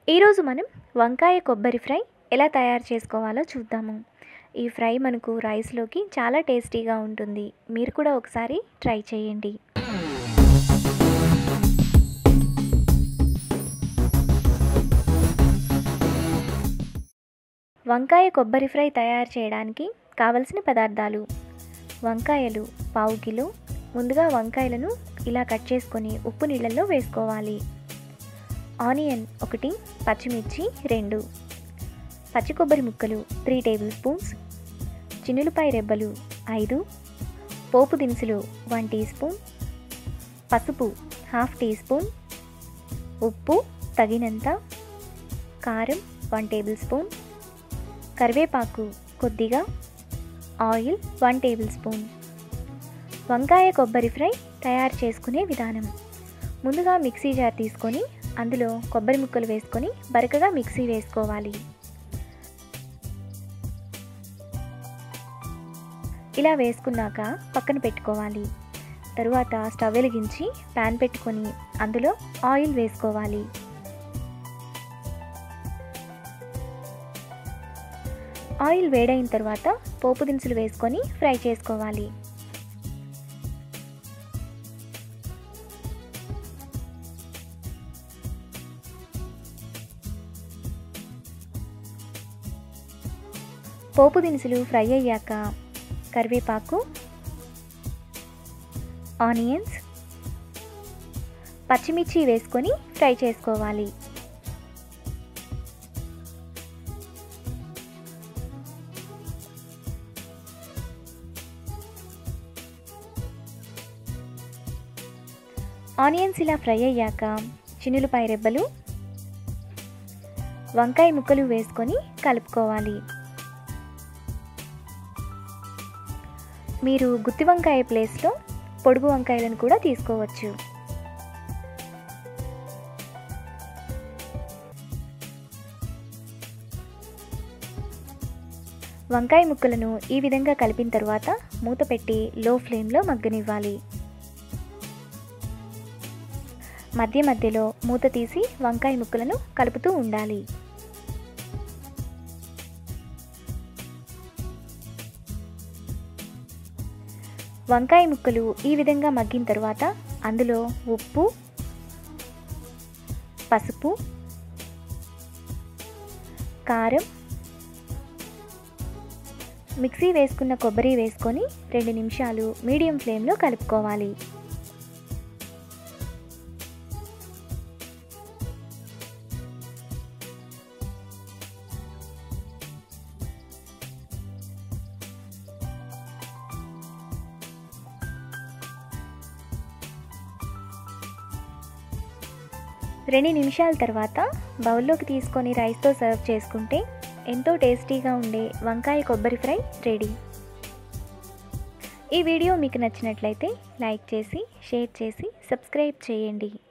ఈరోజు మనం వంకాయ కొబ్బరి ఫ్రై ఎలా తయారు చేసుకోవాలో చూద్దాము ఈ ఫ్రై మనకు రైస్లోకి చాలా టేస్టీగా ఉంటుంది మీరు కూడా ఒకసారి ట్రై చేయండి వంకాయ కొబ్బరి ఫ్రై తయారు చేయడానికి కావలసిన పదార్థాలు వంకాయలు పావు కిలో ముందుగా వంకాయలను ఇలా కట్ చేసుకొని ఉప్పు నీళ్ళల్లో వేసుకోవాలి ఆనియన్ ఒకటి పచ్చిమిర్చి రెండు పచ్చి కొబ్బరి ముక్కలు త్రీ టేబుల్ స్పూన్స్ చిన్నులపాయ రెబ్బలు ఐదు పోపు దినుసులు వన్ టీ స్పూన్ పసుపు హాఫ్ టీ స్పూన్ ఉప్పు తగినంత కారం వన్ టేబుల్ స్పూన్ కరివేపాకు కొద్దిగా ఆయిల్ వన్ టేబుల్ స్పూన్ వంకాయ కొబ్బరి ఫ్రై తయారు చేసుకునే విధానం ముందుగా మిక్సీ జార్ తీసుకొని అందులో కొబ్బరి ముక్కలు వేసుకొని బరకగా మిక్సీ వేసుకోవాలి ఇలా వేసుకున్నాక పక్కన పెట్టుకోవాలి తరువాత స్టవ్ వెలిగించి ప్యాన్ పెట్టుకొని అందులో ఆయిల్ వేసుకోవాలి ఆయిల్ వేడైన తర్వాత పోపు దినుసులు వేసుకొని ఫ్రై చేసుకోవాలి పోపు దినుసులు ఫ్రై అయ్యాక కరివేపాకు ఆనియన్స్ పచ్చిమిర్చి వేసుకొని ఫ్రై చేసుకోవాలి ఆనియన్స్ ఇలా ఫ్రై అయ్యాక చిన్నులపాయ రెబ్బలు వంకాయ ముక్కలు వేసుకొని కలుపుకోవాలి మీరు గుత్తి వంకాయ ప్లేస్లో పొడుగు వంకాయలను కూడా తీసుకోవచ్చు వంకాయ ముక్కలను ఈ విధంగా కలిపిన తర్వాత మూత పెట్టి లో ఫ్లేమ్లో మగ్గనివ్వాలి మధ్య మధ్యలో మూత తీసి వంకాయ ముక్కలను కలుపుతూ ఉండాలి వంకాయ ముక్కలు ఈ విధంగా మగ్గిన తర్వాత అందులో ఉప్పు పసుపు కారం మిక్సీ వేసుకున్న కొబ్బరి వేసుకొని రెండు నిమిషాలు మీడియం ఫ్లేమ్లో కలుపుకోవాలి రెండు నిమిషాల తర్వాత బౌల్లోకి తీసుకొని రైస్తో సర్వ్ చేసుకుంటే ఎంతో టేస్టీగా ఉండే వంకాయ కొబ్బరి ఫ్రై రెడీ ఈ వీడియో మీకు నచ్చినట్లయితే లైక్ చేసి షేర్ చేసి సబ్స్క్రైబ్ చేయండి